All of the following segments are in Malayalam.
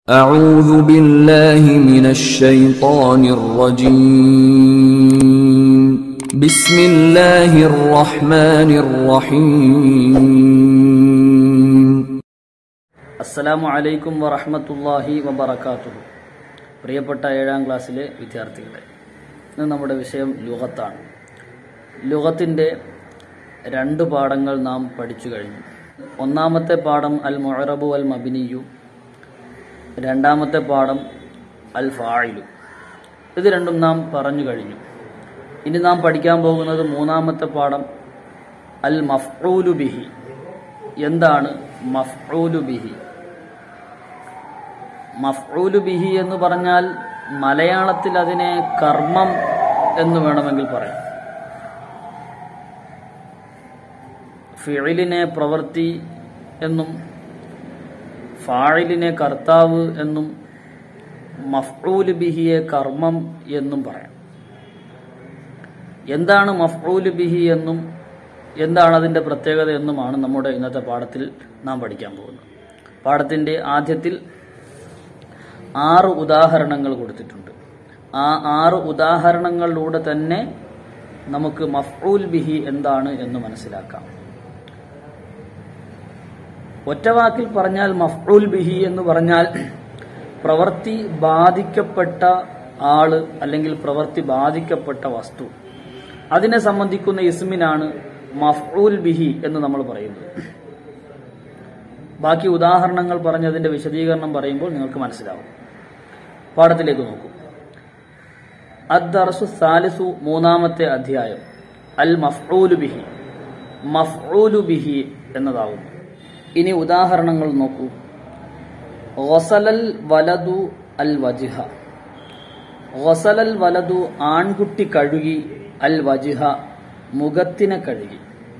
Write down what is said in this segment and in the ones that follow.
أعوذ بالله من الشيطان الرجيم بسم الله الرحمن الرحيم അസ്സലാമു അലൈക്കും വറഹ്മത്തുള്ളാഹി വബറകാതുഹു പ്രിയപ്പെട്ട ഏഴാം ക്ലാസ്സിലെ വിദ്യാർത്ഥികളെ ഇന്ന് നമ്മുടെ വിഷയം ലുഗത്താണ് ലുഗത്തിൻ്റെ രണ്ട് പാഠങ്ങൾ നാം പഠിച്ചു കഴിഞ്ഞു ഒന്നാമത്തെ പാഠം അൽ മൊഹറബു അൽ മബിനിയു രണ്ടാമത്തെ പാഠം അൽ ഫായിലു ഇത് രണ്ടും നാം പറഞ്ഞു കഴിഞ്ഞു ഇനി നാം പഠിക്കാൻ പോകുന്നത് മൂന്നാമത്തെ പാഠം അൽ മഫ്ഊലു ബിഹി എന്താണ് മഫ്ഊലു ബിഹി മഫ്ഊലു ബിഹി എന്ന് പറഞ്ഞാൽ മലയാളത്തിൽ അതിനെ കർമ്മം എന്ന് വേണമെങ്കിൽ പറയാം ഫിഴിലിനെ പ്രവൃത്തി എന്നും ഫാഴിലിനെ കർത്താവ് എന്നും മഫ്ഊല് ബിഹിയെ കർമ്മം എന്നും പറയാം എന്താണ് മഫ്ഊല് ബിഹി എന്നും എന്താണ് അതിൻ്റെ പ്രത്യേകത എന്നുമാണ് നമ്മുടെ ഇന്നത്തെ പാഠത്തിൽ നാം പഠിക്കാൻ പോകുന്നത് പാഠത്തിൻ്റെ ആദ്യത്തിൽ ആറ് ഉദാഹരണങ്ങൾ കൊടുത്തിട്ടുണ്ട് ആ ആറ് ഉദാഹരണങ്ങളിലൂടെ തന്നെ നമുക്ക് മഫ്ഊൽ ബിഹി എന്താണ് എന്ന് മനസ്സിലാക്കാം ഒറ്റവാക്കിൽ പറഞ്ഞാൽ മഫ്ഊൽ ബിഹി എന്ന് പറഞ്ഞാൽ പ്രവൃത്തി ബാധിക്കപ്പെട്ട ആള് അല്ലെങ്കിൽ പ്രവൃത്തി ബാധിക്കപ്പെട്ട വസ്തു അതിനെ സംബന്ധിക്കുന്ന ഇസ്മിനാണ് മഫ്ഊൽ ബിഹി എന്ന് നമ്മൾ പറയുന്നത് ബാക്കി ഉദാഹരണങ്ങൾ പറഞ്ഞതിന്റെ വിശദീകരണം പറയുമ്പോൾ നിങ്ങൾക്ക് മനസ്സിലാവും പാഠത്തിലേക്ക് നോക്കൂ അദ്ദർസു സാലിസു മൂന്നാമത്തെ അധ്യായം അൽ മഫ്ഊലു ബിഹി മഫ്ഊലു ബിഹി എന്നതാകുന്നു ഇനി ഉദാഹരണങ്ങൾ നോക്കൂ ഗസലൽ വലതു അൽ വജിഹ ഗസലൽ വലതു ആൺകുട്ടി കഴുകി അൽ വജിഹ മുഖത്തിനെ കഴുകി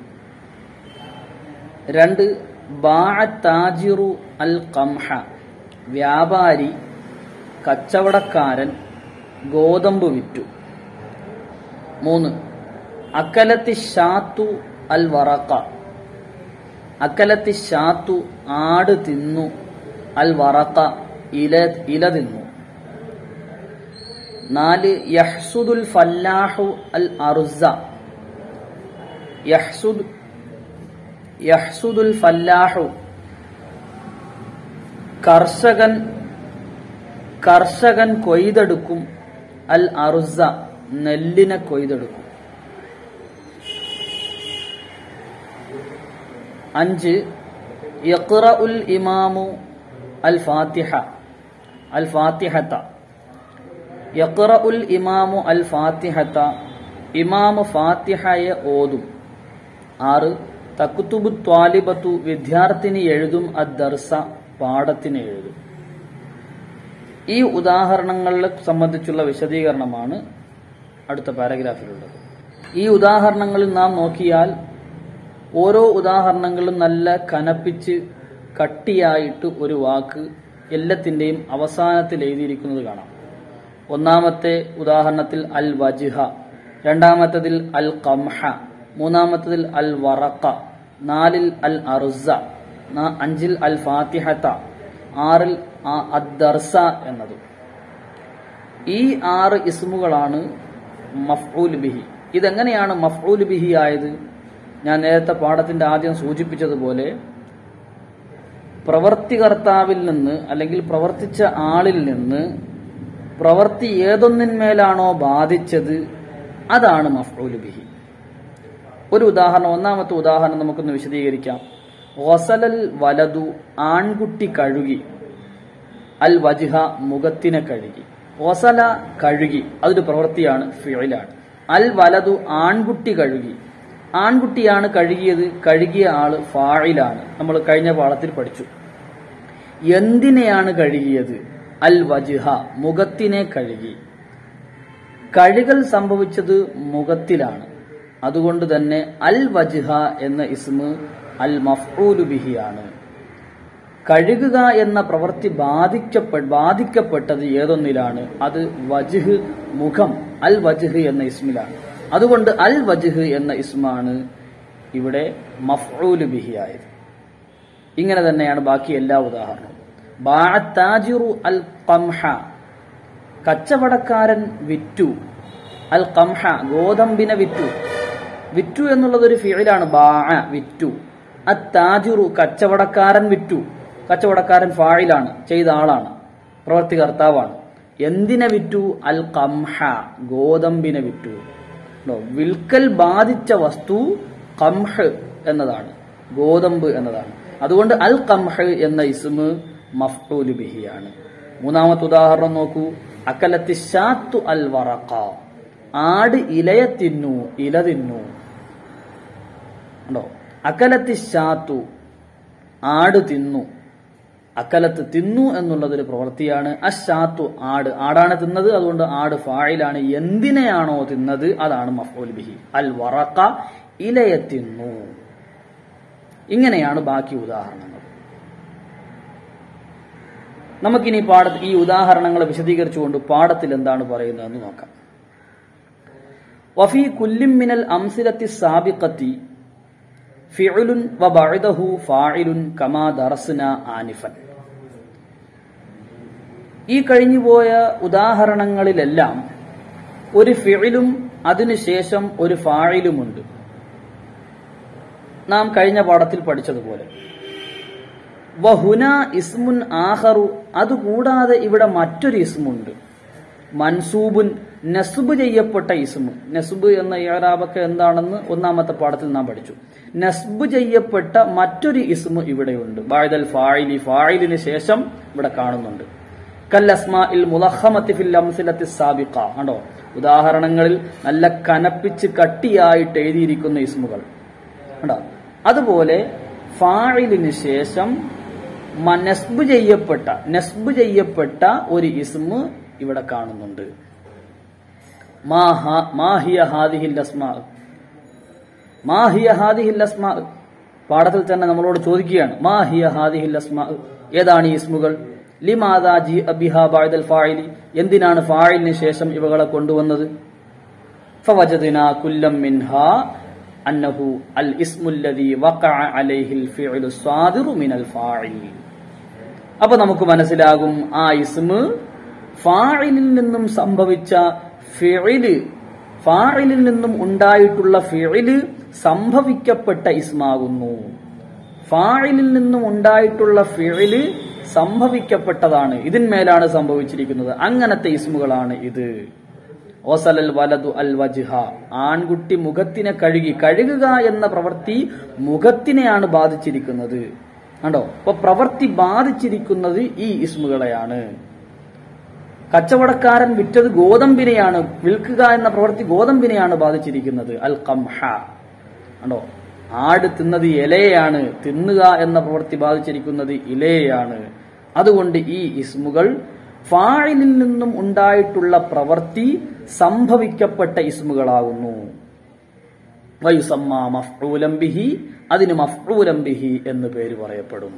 രണ്ട് ബാഅത്താജിറു അൽ കംഹ വ്യാപാരി കച്ചവടക്കാരൻ ഗോതമ്പ് വിറ്റു മൂന്ന് അക്കലത്തി ഷാത്തു അൽ വറക്ക അക്കലത്തി ഷാത്തു ആട് തിന്നു അൽ വറക്ക ഇല ഇല തിന്നു നാല് യഹ്സുദുൽ ഫല്ലാഹു അൽ അറുസ യഹ്സുദ് യഹ്സുദുൽ ഫല്ലാഹു കർഷകൻ കർഷകൻ കൊയ്തെടുക്കും അൽ അറുസ നെല്ലിനെ കൊയ്തെടുക്കും അഞ്ച് യഖ്റ ഉൽ ഇമാമു അൽ ഫാത്തിഹ അൽ ഫാത്തിഹത്ത യഖ്റ ഉൽ ഇമാമു അൽ ഫാത്തിഹത്ത ഇമാമു ഫാത്തിഹയെ ഓതും ആറ് തക്കുത്തുബു ത്വാലിബത്തു വിദ്യാർത്ഥിനി എഴുതും അദ്ദർസ പാഠത്തിന് എഴുതും ഈ ഉദാഹരണങ്ങളെ സംബന്ധിച്ചുള്ള വിശദീകരണമാണ് അടുത്ത പാരഗ്രാഫിലുള്ളത് ഈ ഉദാഹരണങ്ങളിൽ നാം നോക്കിയാൽ ഓരോ ഉദാഹരണങ്ങളും നല്ല കനപ്പിച്ച് കട്ടിയായിട്ട് ഒരു വാക്ക് എല്ലാത്തിൻ്റെയും അവസാനത്തിൽ എഴുതിയിരിക്കുന്നത് കാണാം ഒന്നാമത്തെ ഉദാഹരണത്തിൽ അൽ വജിഹ രണ്ടാമത്തതിൽ അൽ കംഹ മൂന്നാമത്തതിൽ അൽ വറക്ക നാലിൽ അൽ അറുസ അഞ്ചിൽ അൽ ഫാത്തിഹത്ത ആറിൽ അദ്ദർസ എന്നത് ഈ ആറ് ഇസ്മുകളാണ് മഫ്ഊൽ ബിഹി ഇതെങ്ങനെയാണ് മഫ്ഊൽ ബിഹി ആയത് ഞാൻ നേരത്തെ പാഠത്തിന്റെ ആദ്യം സൂചിപ്പിച്ചതുപോലെ പ്രവർത്തികർത്താവിൽ നിന്ന് അല്ലെങ്കിൽ പ്രവർത്തിച്ച ആളിൽ നിന്ന് പ്രവൃത്തി ഏതൊന്നിന്മേലാണോ ബാധിച്ചത് അതാണ് മഫ്ഊൽ ബിഹി ഒരു ഉദാഹരണം ഒന്നാമത്തെ ഉദാഹരണം നമുക്കൊന്ന് വിശദീകരിക്കാം വസലൽ വലതു ആൺകുട്ടി കഴുകി അൽ വജിഹ മുഖത്തിനെ കഴുകി വസല കഴുകി അതൊരു പ്രവൃത്തിയാണ് ഫിഴലാണ് അൽ വലതു ആൺകുട്ടി കഴുകി ആൺകുട്ടിയാണ് കഴുകിയത് കഴുകിയ ആള് ഫായിലാണ് നമ്മൾ കഴിഞ്ഞ പാഠത്തിൽ പഠിച്ചു എന്തിനെയാണ് കഴുകിയത് അൽ വജിഹ മുഖത്തിനെ കഴുകി കഴുകൽ സംഭവിച്ചത് മുഖത്തിലാണ് അതുകൊണ്ട് തന്നെ അൽ വജിഹ എന്ന ഇസ്മ് അൽ മഫ്ഊലു ബിഹിയാണ് കഴുകുക എന്ന പ്രവൃത്തി ബാധിക്കപ്പെ ബാധിക്കപ്പെട്ടത് ഏതൊന്നിലാണ് അത് വജ്ഹ് മുഖം അൽ വജ്ഹ് എന്ന ഇസ്മിലാണ് അതുകൊണ്ട് അൽ വജ്ഹ് എന്ന ഇസ്മാണ് ഇവിടെ മഫ്ഊലു ബിഹി ആയത് ഇങ്ങനെ തന്നെയാണ് ബാക്കി എല്ലാ ഉദാഹരണവും ബാഅത്താജിറു അൽ ഖംഹ കച്ചവടക്കാരൻ വിറ്റു അൽ ഖംഹ ഗോതമ്പിനെ വിറ്റു വിറ്റു എന്നുള്ളത് ഒരു ഫിയിലാണ് ബാ വിറ്റു അത്താജിറു കച്ചവടക്കാരൻ വിറ്റു കച്ചവടക്കാരൻ ഫായിലാണ് ചെയ്ത ആളാണ് പ്രവർത്തി കർത്താവാണ് എന്തിനെ വിറ്റു അൽ ഖംഹ ഗോതമ്പിനെ വിറ്റു ട്ടോ, വിൽക്കൽ ബാധിച്ച വസ്തു ഖംഹ് എന്നതാണ് ഗോതമ്പ് എന്നതാണ് അതുകൊണ്ട് അൽ ഖംഹ് എന്ന ഇസ്മ് മഫ്ഊലു ബിഹിയാണ് മൂന്നാമത്തെ ഉദാഹരണം നോക്കൂ അക്കലത്തി ഷാത്തു അൽ വറഖ ആട് ഇലയെ തിന്നു ഇല തിന്നു ഉണ്ടോ അക്കലത്തി ഷാത്തു ആട് തിന്നു അക്കലത്ത് തിന്നു എന്നുള്ളതൊരു പ്രവൃത്തിയാണ് അഷാത്തു ആട് ആടാണ് തിന്നത് അതുകൊണ്ട് ആട് ഫായിലാണ് എന്തിനെയാണോ തിന്നത് അതാണ് മഫൂൽ ബിഹി അൽ വറക്ക ഇലയെ തിന്നു ഇങ്ങനെയാണ് ബാക്കി ഉദാഹരണങ്ങൾ നമുക്കിനി പാഠ ഈ ഉദാഹരണങ്ങൾ വിശദീകരിച്ചുകൊണ്ട് പാഠത്തിൽ എന്താണ് പറയുന്നതെന്ന് നോക്കാം വഫി കുല്ലിം മിനൽ അംസിലത്തി സാബിഖത്തി ഫിഉലുൻ വബഅദഹു ഫാഇലുൻ കമാ ദറസ്ന ആനിഫൻ ഈ കഴിഞ്ഞുപോയ ഉദാഹരണങ്ങളിലെല്ലാം ഒരു ഫിഇലും അതിനുശേഷം ഒരു ഫായിലുമുണ്ട് നാം കഴിഞ്ഞ പാഠത്തിൽ പഠിച്ചതുപോലെ വഹുന ഇസ്മുൻ ആഹറു അതുകൂടാതെ ഇവിടെ മറ്റൊരു ഇസ്മുണ്ട് മൻസൂബുൻ നസുബ് ചെയ്യപ്പെട്ട ഇസ്മു നസുബ് എന്ന ഇറാബൊക്കെ എന്താണെന്ന് ഒന്നാമത്തെ പാഠത്തിൽ നാം പഠിച്ചു നസ്ബ് ചെയ്യപ്പെട്ട മറ്റൊരു ഇസ്മു ഇവിടെയുണ്ട് ബാഴ്ദൽ ഫായിലി ഫായിലിന് ശേഷം ഇവിടെ കാണുന്നുണ്ട് കല്ലസ്മാ ഇൽ മുലഹമത്തി ഫിൽ അംസിലത്തി സാബിഖ കണ്ടോ ഉദാഹരണങ്ങളിൽ നല്ല കനപ്പിച്ച് കട്ടിയായിട്ട് എഴുതിയിരിക്കുന്ന ഇസ്മുകൾ കണ്ടോ അതുപോലെ ഫായിലിന് ശേഷം മ- നസ്ബ് ചെയ്യപ്പെട്ട നസ്ബ് ചെയ്യപ്പെട്ട ഒരു ഇസ്മ് ഇവിടെ കാണുന്നുണ്ട് മാ ഹാ- മാ ഹിയ ഹാദിഹിൽ അസ്മാ മാ ഹിയ ഹാദിഹിൽ അസ്മാ പാഠത്തിൽ തന്നെ നമ്മളോട് ചോദിക്കുകയാണ് മാ ഹിയ ഹാദിഹിൽ അസ്മാ ഏതാണ് ഈ ഇസ്മുകൾ ലിമാദാ ജി അബിഹ ബഅദൽ ഫായിലി എന്തിനാണ് ഫായിലിന് ശേഷം ഇവകളെ കൊണ്ടുവന്നത് ഫവജദ്നാ കുല്ലം മിൻഹാ അന്നഹു അൽ ഇസ്മുല്ലദി വഖഅ അലൈഹിൽ ഫിഅലു സ്വാദിറു മിനൽ ഫാഇൽ അപ്പൊ നമുക്ക് മനസ്സിലാകും ആ ഇസ്മ് ഫാഇലിൽ നിന്നും സംഭവിച്ച ഫിഇല് ഫാഇലിൽ നിന്നും ഉണ്ടായിട്ടുള്ള ഫിഇല് സംഭവിക്കപ്പെട്ട ഇസ്മാകുന്നു ഫാഇലിൽ നിന്നും ഉണ്ടായിട്ടുള്ള ഫിഇല് സംഭവിക്കപ്പെട്ടതാണ് ഇതിന്മേലാണ് സംഭവിച്ചിരിക്കുന്നത് അങ്ങനത്തെ ഇസ്മുകളാണ് ഇത് ഓസലൽ വലതു അൽ വജ്ഹ ആൺകുട്ടി മുഖത്തിനെ കഴുകി കഴുകുക എന്ന പ്രവൃത്തി മുഖത്തിനെയാണ് ബാധിച്ചിരിക്കുന്നത് കണ്ടോ അപ്പൊ പ്രവൃത്തി ബാധിച്ചിരിക്കുന്നത് ഈ ഇസ്മുകളെയാണ് കച്ചവടക്കാരൻ വിറ്റത് ഗോതമ്പിനെയാണ് വിൽക്കുക എന്ന പ്രവൃത്തി ഗോതമ്പിനെയാണ് ബാധിച്ചിരിക്കുന്നത് അൽ കംഹ കണ്ടോ ആട് തിന്നത് ഇലയെയാണ് തിന്നുക എന്ന പ്രവൃത്തി ബാധിച്ചിരിക്കുന്നത് ഇലയെയാണ് അതുകൊണ്ട് ഈ ഇസ്മുകൾ ഫാഴിലിൽ നിന്നും ഉണ്ടായിട്ടുള്ള പ്രവൃത്തി സംഭവിക്കപ്പെട്ട ഇസ്മുകളാകുന്നു വയുസമ്മ മഫ്ഊലം ബിഹി അതിന് മഫ്ഊലം ബിഹി എന്ന് പേര് പറയപ്പെടും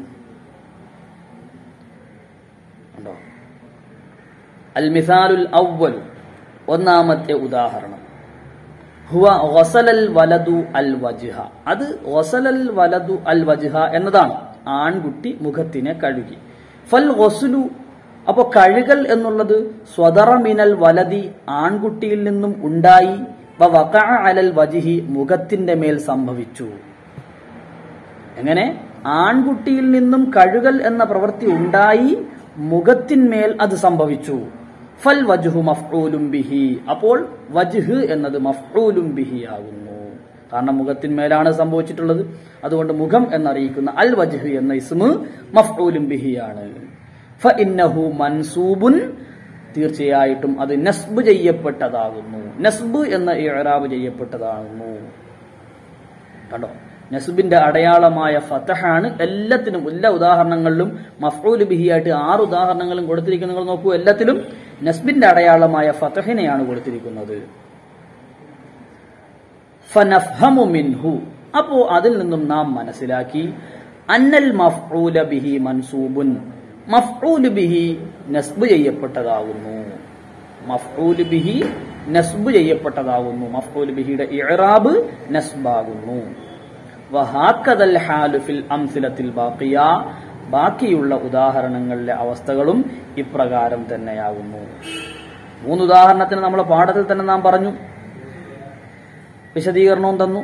കണ്ടോ അൽ മിസാലുൽ അവ്വൽ ഒന്നാമത്തെ ഉദാഹരണം ഹുവ ഗസലൽ വലതു അൽ വജ്ഹ അത് ഗസലൽ വലതു അൽ വജ്ഹ എന്നതാണ് ആൺകുട്ടി മുഖത്തിനെ കഴുകി ഫൽ ഗസ്ലു അപ്പൊ കഴുകൽ എന്നുള്ളത് സ്വതറ മിനൽ വലതി ആൺകുട്ടിയിൽ നിന്നും ഉണ്ടായി വ വഖഅ അലൽ വജിഹി മുഖത്തിന്റെ മേൽ സംഭവിച്ചു എങ്ങനെ ആൺകുട്ടിയിൽ നിന്നും കഴുകൽ എന്ന പ്രവൃത്തി ഉണ്ടായി മുഖത്തിന്മേൽ അത് സംഭവിച്ചു ഫൽ വജ്ഹു മഫ്ഊലും ബിഹി അപ്പോൾ വജ്ഹ് എന്നത് മഫ്ഊലും ബിഹി ആകുന്നു കാരണം മുഖത്തിന്മേലാണ് സംഭവിച്ചിട്ടുള്ളത് അതുകൊണ്ട് മുഖം എന്നറിയിക്കുന്ന അൽ വജ്ഹ് എന്ന ഇസ്മ് മഫ്ഊലും ബിഹിയാണ് ഫ ഇന്നഹു മൻസൂബുൻ തീർച്ചയായിട്ടും അത് നസ്ബ് ചെയ്യപ്പെട്ടതാകുന്നു നസ്ബ് എന്ന ഇറാബ് ചെയ്യപ്പെട്ടതാകുന്നു കണ്ടോ നസുബിന്റെ അടയാളമായ ഫതഹാണ് എല്ലാത്തിനും എല്ലാ ഉദാഹരണങ്ങളിലും മഫ്ഊൽ ബിഹിയായിട്ട് ആറ് ഉദാഹരണങ്ങളും കൊടുത്തിരിക്കുന്നത് നിങ്ങൾ നോക്കൂ എല്ലാത്തിലും നസ്ബിന്റെ അടയാളമായ ഫതഹിനെയാണ് കൊടുത്തിരിക്കുന്നത് ഫനഫ്ഹമു മിൻഹു അപ്പോ അതിൽ നിന്നും നാം മനസ്സിലാക്കി അന്നൽ മഫ്ഊല ബിഹി മൻസൂബുൻ മഫ്ഊൽ ബിഹി നസ്ബ് ചെയ്യപ്പെട്ടതാകുന്നു മഫ്ഊൽ ബിഹി നസ്ബ് ചെയ്യപ്പെട്ടതാകുന്നു മഫ്ഊൽ ബിഹിയുടെ ഇറാബ് നസ്ബാകുന്നു വഹാക്കദൽ ഹാലു ഫിൽ അംസിലത്തിൽ ബാക്കിയ ബാക്കിയുള്ള ഉദാഹരണങ്ങളിലെ അവസ്ഥകളും ഇപ്രകാരം തന്നെയാകുന്നു മൂന്ന് ഉദാഹരണത്തിന് നമ്മളെ പാഠത്തിൽ തന്നെ നാം പറഞ്ഞു വിശദീകരണവും തന്നു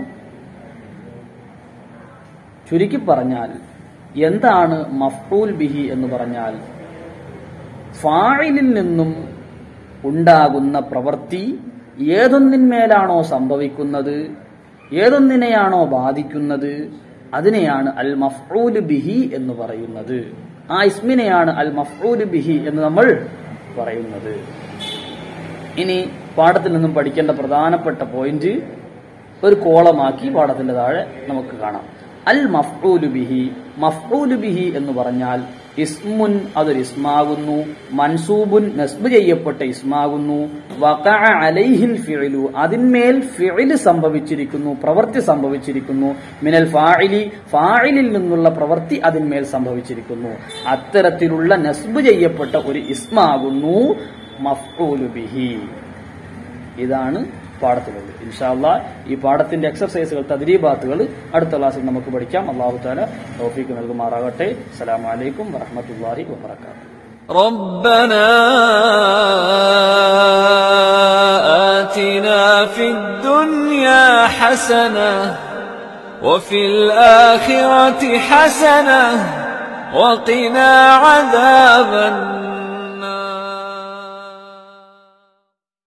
ചുരുക്കി പറഞ്ഞാൽ എന്താണ് മഫ്റൂൽ ബിഹി എന്ന് പറഞ്ഞാൽ ഫായിലിൽ നിന്നും ഉണ്ടാകുന്ന പ്രവൃത്തി ഏതൊന്നിന്മേലാണോ സംഭവിക്കുന്നത് ഏതൊന്നിനെയാണോ ബാധിക്കുന്നത് അതിനെയാണ് അൽ മഫ്റൂൽ ബിഹി എന്ന് പറയുന്നത് ആ ഇസ്മിനെയാണ് അൽ മഫ്റൂൽ ബിഹി എന്ന് നമ്മൾ പറയുന്നത് ഇനി പാഠത്തിൽ നിന്നും പഠിക്കേണ്ട പ്രധാനപ്പെട്ട പോയിന്റ് ഒരു കോളമാക്കി പാഠത്തിന്റെ താഴെ നമുക്ക് കാണാം അൽ മഫ്ഊലു ബിഹി മഫ്ഊലു ബിഹി എന്ന് പറഞ്ഞാൽ ഇസ്മുൻ അതൊരു ഇസ്മാകുന്നു മൻസൂബുൻ നസ്ബ് ചെയ്യപ്പെട്ട ഇസ്മാകുന്നു വഖഅ അലൈഹിൽ ഫിഇലു അതിന്മേൽ ഫിഇല് സംഭവിച്ചിരിക്കുന്നു പ്രവൃത്തി സംഭവിച്ചിരിക്കുന്നു മിനൽ ഫാഇലി ഫാഇലിൽ നിന്നുള്ള പ്രവൃത്തി അതിന്മേൽ സംഭവിച്ചിരിക്കുന്നു അത്തരത്തിലുള്ള നസ്ബ് ചെയ്യപ്പെട്ട ഒരു ഇസ്മാകുന്നു മഫ്ഊലു ബിഹി ഇതാണ് പാഠത്തിലുള്ളത് ഇൻഷാല്ല ഈ പാഠത്തിന്റെ എക്സർസൈസുകൾ തദ്രീബാത്തുകൾ അടുത്ത ക്ലാസ്സിൽ നമുക്ക് പഠിക്കാം അള്ളാഹു താല തോഫീക്ക് നൽകുമാറാകട്ടെ അസ്സലാമു അലൈക്കും വറഹമത്തല്ലാഹി വബർക്കാത്തു ربنا آتنا في الدنيا حسنة وفي الآخرة حسنة وقنا عذاب النار